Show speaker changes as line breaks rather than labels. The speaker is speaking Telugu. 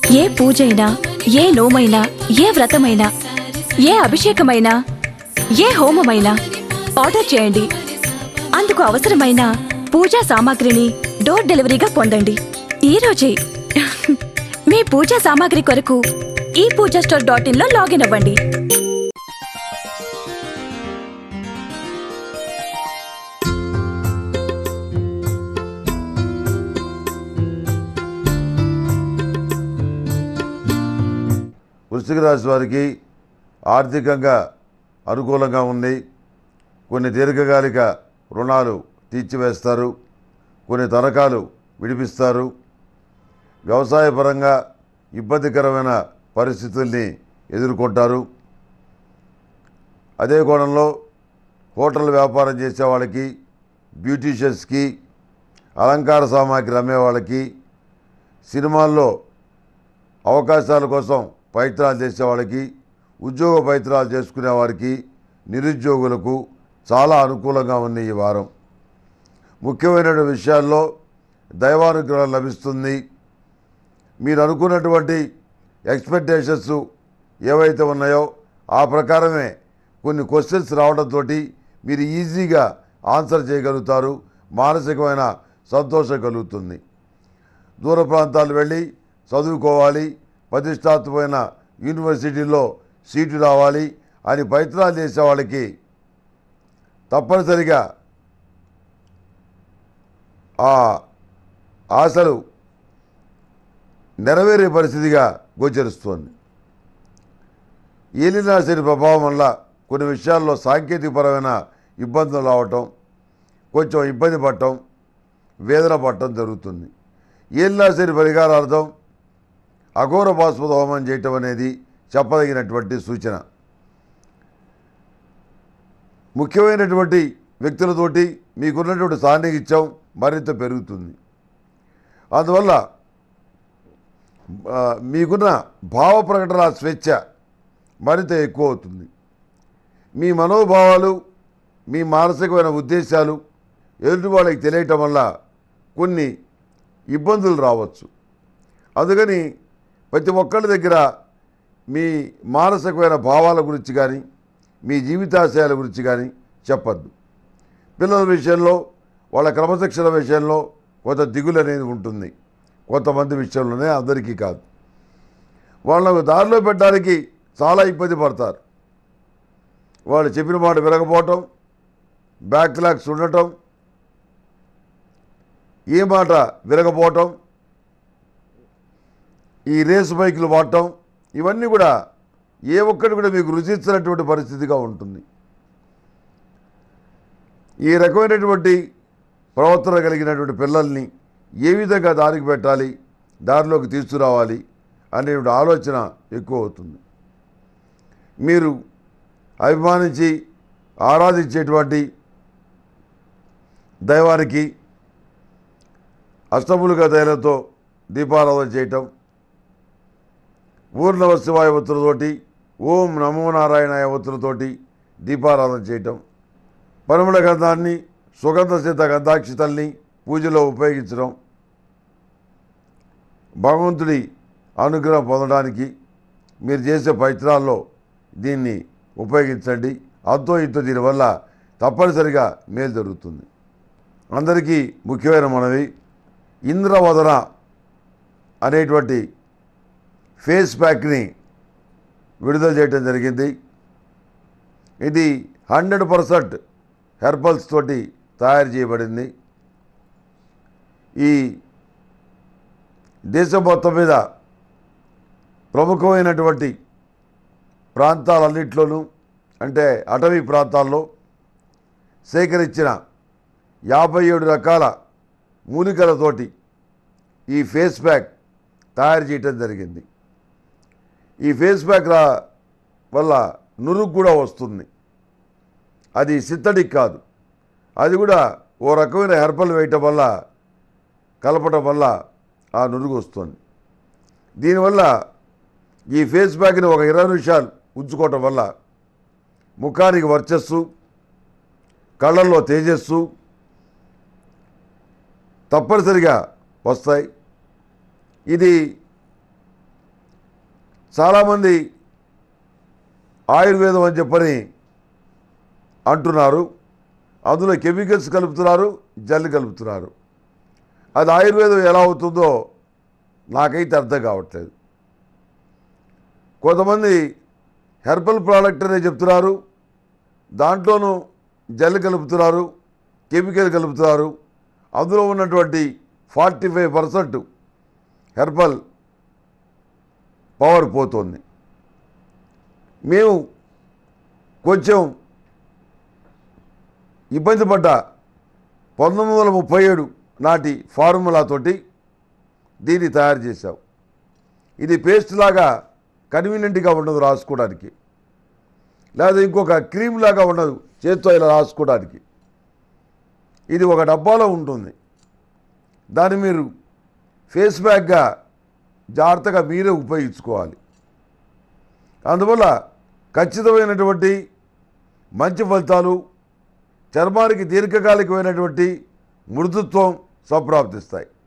ఏ పూజైనా ఏ నోమైనా ఏ వ్రతమైనా ఏ అభిషేకమైనా ఏ హోమమైనా ఆర్డర్ చేయండి అందుకు అవసరమైన పూజా సామాగ్రిని డోర్ డెలివరీగా పొందండి ఈ రోజే మీ పూజా సామాగ్రి కొరకు ఈ పూజా స్టోర్ డాట్ ఇన్ లో లాగిన్ అవ్వండి
వృశ్చిక రాశి వారికి ఆర్థికంగా అనుకూలంగా ఉంది కొన్ని దీర్ఘకాలిక రుణాలు తీర్చివేస్తారు కొన్ని తనఖాలు విడిపిస్తారు వ్యవసాయపరంగా ఇబ్బందికరమైన పరిస్థితుల్ని ఎదుర్కొంటారు అదే కోణంలో హోటల్ వ్యాపారం చేసే వాళ్ళకి బ్యూటీషియన్స్కి అలంకార సామాగ్రి అమ్మే వాళ్ళకి సినిమాల్లో అవకాశాల కోసం ప్రయత్నాలు చేసే వాళ్ళకి ఉద్యోగ ప్రయత్నాలు చేసుకునే వారికి నిరుద్యోగులకు చాలా అనుకూలంగా ఉంది ఈ వారం ముఖ్యమైన విషయాల్లో దైవానుగ్రహం లభిస్తుంది మీరు అనుకున్నటువంటి ఎక్స్పెక్టేషన్స్ ఏవైతే ఉన్నాయో ఆ ప్రకారమే కొన్ని క్వశ్చన్స్ రావడంతో మీరు ఈజీగా ఆన్సర్ చేయగలుగుతారు మానసికమైన సంతోషం కలుగుతుంది దూర ప్రాంతాలు వెళ్ళి చదువుకోవాలి ప్రతిష్టాత్మకమైన యూనివర్సిటీలో సీటు రావాలి అని ప్రయత్నాలు చేసే వాళ్ళకి తప్పనిసరిగా ఆ ఆశలు నెరవేరే పరిస్థితిగా గోచరిస్తోంది ఏలినాశని ప్రభావం వల్ల కొన్ని విషయాల్లో సాంకేతికపరమైన ఇబ్బందులు రావటం కొంచెం ఇబ్బంది పడటం వేదన పడటం జరుగుతుంది ఏలినాశని పరిహారార్థం అఘోర బాస్పద హోమం చేయటం అనేది చెప్పదగినటువంటి సూచన ముఖ్యమైనటువంటి వ్యక్తులతోటి మీకున్నటువంటి సాన్నిహిత్యం మరింత పెరుగుతుంది అందువల్ల ఆ, మీకున్న భావ ప్రకటన స్వేచ్ఛ మరింత ఎక్కువ అవుతుంది మీ మనోభావాలు మీ మానసికమైన ఉద్దేశాలు ఎదుటి వాళ్ళకి తెలియటం వల్ల కొన్ని ఇబ్బందులు రావచ్చు అందుకని ప్రతి ఒక్కరి దగ్గర మీ మానసికమైన భావాల గురించి కానీ మీ జీవితాశయాల గురించి కానీ చెప్పద్దు పిల్లల విషయంలో వాళ్ళ క్రమశిక్షణ విషయంలో కొంత దిగులు అనేది ఉంటుంది కొంతమంది విషయంలోనే అందరికీ కాదు వాళ్ళకు దారిలో పెట్టడానికి చాలా ఇబ్బంది పడతారు వాళ్ళు చెప్పిన మాట వినకపోవటం బ్యాక్లాగ్స్ ఉండటం ఏ మాట వినకపోవటం ఈ రేసు బైకులు వాడటం ఇవన్నీ కూడా ఏ ఒక్కటి కూడా మీకు రుచించినటువంటి పరిస్థితిగా ఉంటుంది ఈ రకమైనటువంటి ప్రవర్తన కలిగినటువంటి పిల్లల్ని ఏ విధంగా దారికి పెట్టాలి దారిలోకి తీసుకురావాలి అనేటువంటి ఆలోచన ఎక్కువ అవుతుంది మీరు అభిమానించి ఆరాధించేటువంటి దైవానికి అష్టములుగా తైలతో దీపారాధన చేయటం ఊర్ణవ శివాయ ఒత్తులతోటి ఓం నమో నారాయణాయ ఒత్తులతోటి దీపారాధన చేయటం పరిమళ గంధాన్ని సుగంధ సిద్ధ గంధాక్షితల్ని పూజలో ఉపయోగించడం భగవంతుడి అనుగ్రహం పొందడానికి మీరు చేసే ప్రయత్నాల్లో దీన్ని ఉపయోగించండి అంతో ఇంతో దీనివల్ల తప్పనిసరిగా మేలు జరుగుతుంది అందరికీ ముఖ్యమైన మనవి ఇంద్రవదన అనేటువంటి ఫేస్ ప్యాక్ని విడుదల చేయడం జరిగింది ఇది హండ్రెడ్ పర్సెంట్ హెర్బల్స్ తోటి తయారు చేయబడింది ఈ దేశం మొత్తం మీద ప్రముఖమైనటువంటి ప్రాంతాలన్నింటిలోనూ అంటే అటవీ ప్రాంతాల్లో సేకరించిన యాభై ఏడు రకాల మూలికలతోటి ఈ ఫేస్ ప్యాక్ తయారు చేయటం జరిగింది ఈ ఫేస్ ప్యాక్ రా వల్ల నురుగు కూడా వస్తుంది అది సింథటిక్ కాదు అది కూడా ఓ రకమైన హెర్బల్ వేయటం వల్ల కలపటం వల్ల ఆ నురుగు వస్తుంది దీనివల్ల ఈ ఫేస్ ప్యాక్ని ఒక ఇరవై నిమిషాలు ఉంచుకోవటం వల్ల ముఖానికి వర్చస్సు కళ్ళల్లో తేజస్సు తప్పనిసరిగా వస్తాయి ఇది చాలామంది ఆయుర్వేదం అని చెప్పని అంటున్నారు అందులో కెమికల్స్ కలుపుతున్నారు జల్లు కలుపుతున్నారు అది ఆయుర్వేదం ఎలా అవుతుందో నాకైతే అర్థం కావట్లేదు కొంతమంది హెర్బల్ ప్రోడక్ట్ అనే చెప్తున్నారు దాంట్లోనూ జెల్ కలుపుతున్నారు కెమికల్ కలుపుతున్నారు అందులో ఉన్నటువంటి forty five percent herbal power పోతుంది మేము కొంచెం ఇబ్బంది పడ్డ పంతొమ్మిది వందల ముప్పై ఏడు నాటి ఫార్ములాతోటి దీన్ని తయారు చేశాం ఇది పేస్ట్ లాగా కన్వీనియంట్గా ఉండదు రాసుకోవడానికి లేదా ఇంకొక క్రీమ్ లాగా ఉండదు చేత్తో ఇలా రాసుకోవడానికి ఇది ఒక డబ్బాలో ఉంటుంది దాన్ని మీరు ఫేస్ ప్యాక్గా జాగ్రత్తగా మీరే ఉపయోగించుకోవాలి అందువల్ల ఖచ్చితమైనటువంటి మంచి ఫలితాలు చర్మానికి దీర్ఘకాలికమైనటువంటి మృదుత్వం సంప్రాప్తిస్తాయి